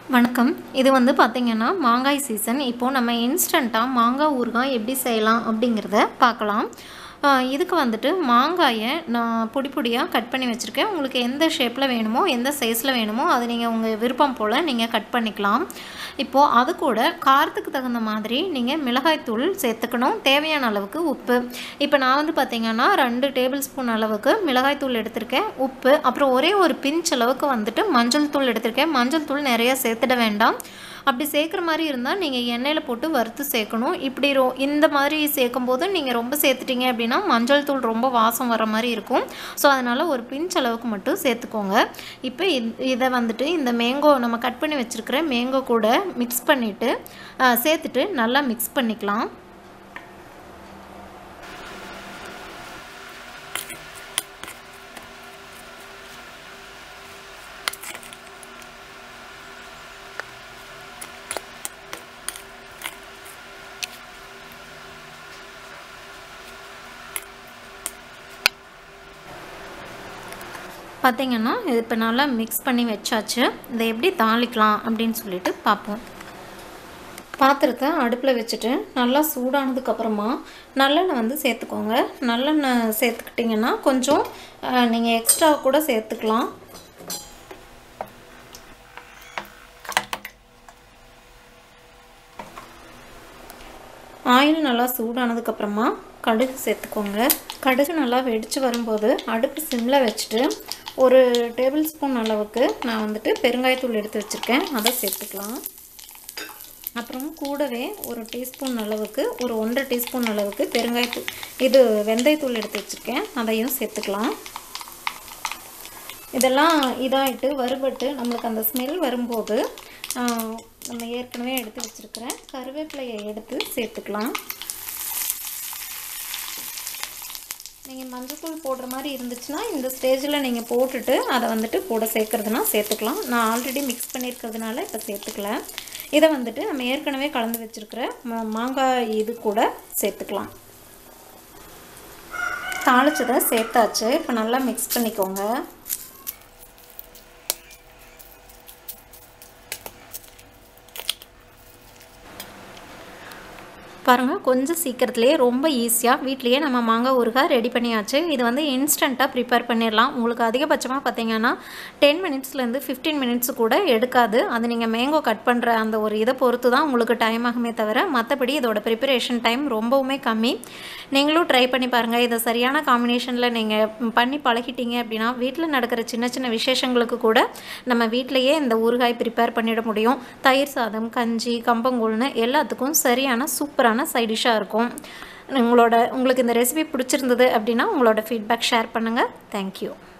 வணக்கம் இது வந்து பார்த்திங்கன்னா மாங்காய் சீசன் இப்போது நம்ம இன்ஸ்டண்ட்டாக மாங்காய் ஊறுகாய் எப்படி செய்யலாம் அப்படிங்கிறத பார்க்கலாம் ஆஹ் இதுக்கு வந்துட்டு மாங்காயை நான் பொடி பொடியாக கட் பண்ணி வச்சுருக்கேன் உங்களுக்கு எந்த ஷேப்பில் வேணுமோ எந்த சைஸில் வேணுமோ அது நீங்கள் உங்கள் விருப்பம் போல் நீங்கள் கட் பண்ணிக்கலாம் இப்போது அது கூட காரத்துக்கு தகுந்த மாதிரி நீங்கள் மிளகாய்த்தூள் சேர்த்துக்கணும் தேவையான அளவுக்கு உப்பு இப்போ நான் வந்து பார்த்திங்கன்னா ரெண்டு டேபிள் ஸ்பூன் அளவுக்கு மிளகாய்த்தூள் எடுத்திருக்கேன் உப்பு அப்புறம் ஒரே ஒரு பிஞ்ச் அளவுக்கு வந்துட்டு மஞ்சள் தூள் எடுத்திருக்கேன் மஞ்சள் தூள் நிறைய சேர்த்துட வேண்டாம் அப்படி சேர்க்குற மாதிரி இருந்தால் நீங்கள் எண்ணெயில் போட்டு வறுத்து சேர்க்கணும் இப்படி ரொ இந்த மாதிரி சேர்க்கும்போது நீங்கள் ரொம்ப சேர்த்துட்டீங்க அப்படின்னா மஞ்சள் தூள் ரொம்ப வாசம் வர மாதிரி இருக்கும் ஸோ அதனால் ஒரு பிஞ்ச் அளவுக்கு மட்டும் சேர்த்துக்கோங்க இப்போ இதை வந்துட்டு இந்த மேங்கோ நம்ம கட் பண்ணி வச்சுருக்கிற மேங்கோ கூட மிக்ஸ் பண்ணிவிட்டு சேர்த்துட்டு நல்லா மிக்ஸ் பண்ணிக்கலாம் பார்த்திங்கன்னா இது இப்போ நல்லா மிக்ஸ் பண்ணி வச்சாச்சு இதை எப்படி தாளிக்கலாம் அப்படின்னு சொல்லிட்டு பார்ப்போம் பாத்திரத்தை அடுப்பில் வச்சுட்டு நல்லா சூடானதுக்கப்புறமா நல்லெண்ணெய் வந்து சேர்த்துக்கோங்க நல்லெண்ணெய் சேர்த்துக்கிட்டிங்கன்னா கொஞ்சம் நீங்கள் எக்ஸ்ட்ரா கூட சேர்த்துக்கலாம் ஆயில் நல்லா சூடானதுக்கப்புறமா கடுகு சேர்த்துக்கோங்க கடுகு நல்லா வெடித்து வரும்போது அடுப்பு சிம்மில் வச்சுட்டு ஒரு டேபிள் ஸ்பூன் அளவுக்கு நான் வந்துட்டு பெருங்காயத்தூள் எடுத்து வச்சுருக்கேன் அதை சேர்த்துக்கலாம் அப்புறம் கூடவே ஒரு டீஸ்பூன் அளவுக்கு ஒரு ஒன்றரை டீஸ்பூன் அளவுக்கு பெருங்காயத்தூள் இது வெந்தயத்தூள் எடுத்து வச்சுருக்கேன் அதையும் சேர்த்துக்கலாம் இதெல்லாம் இதாகிட்டு வறுபட்டு நம்மளுக்கு அந்த ஸ்மெல் வரும்போது நம்ம ஏற்கனவே எடுத்து வச்சுருக்கிற கருவேப்பிலையை எடுத்து சேர்த்துக்கலாம் நீங்கள் மஞ்சள்தூள் போடுற மாதிரி இருந்துச்சுன்னா இந்த ஸ்டேஜில் நீங்கள் போட்டுட்டு அதை வந்துட்டு கூட சேர்க்குறதுனா சேர்த்துக்கலாம் நான் ஆல்ரெடி மிக்ஸ் பண்ணியிருக்கிறதுனால இப்போ சேர்த்துக்கல இதை வந்துட்டு நம்ம ஏற்கனவே கலந்து வச்சுருக்கிற மாங்காய் இது கூட சேர்த்துக்கலாம் தாளிச்சதை சேர்த்தாச்சு இப்போ நல்லா மிக்ஸ் பண்ணிக்கோங்க பாருங்கள் கொஞ்சம் சீக்கிரத்துலேயே ரொம்ப ஈஸியாக வீட்லேயே நம்ம மாங்காய் ஊறுகாய் ரெடி பண்ணியாச்சு இது வந்து இன்ஸ்டண்ட்டாக ப்ரிப்பேர் பண்ணிடலாம் உங்களுக்கு அதிகபட்சமாக பார்த்தீங்கன்னா டென் மினிட்ஸ்லேருந்து ஃபிஃப்டீன் மினிட்ஸ் கூட எடுக்காது அது நீங்கள் மேங்கோ கட் பண்ணுற அந்த ஒரு இதை பொறுத்து தான் உங்களுக்கு டைம் ஆகுமே தவிர மற்றபடி இதோட ப்ரிப்பரேஷன் டைம் ரொம்பவுமே கம்மி நீங்களும் ட்ரை பண்ணி பாருங்கள் இதை சரியான காம்பினேஷனில் நீங்கள் பண்ணி பழகிட்டீங்க அப்படின்னா வீட்டில் நடக்கிற சின்ன சின்ன விசேஷங்களுக்கு கூட நம்ம வீட்டிலையே இந்த ஊறுகாய் ப்ரிப்பேர் பண்ணிட முடியும் தயிர் சாதம் கஞ்சி கம்பங்கூழ்னு எல்லாத்துக்கும் சரியான சூப்பரான சூப்பரான சைட் டிஷ்ஷாக இருக்கும் உங்களோட உங்களுக்கு இந்த ரெசிபி பிடிச்சிருந்தது அப்படின்னா உங்களோட ஃபீட்பேக் ஷேர் பண்ணுங்கள் தேங்க்யூ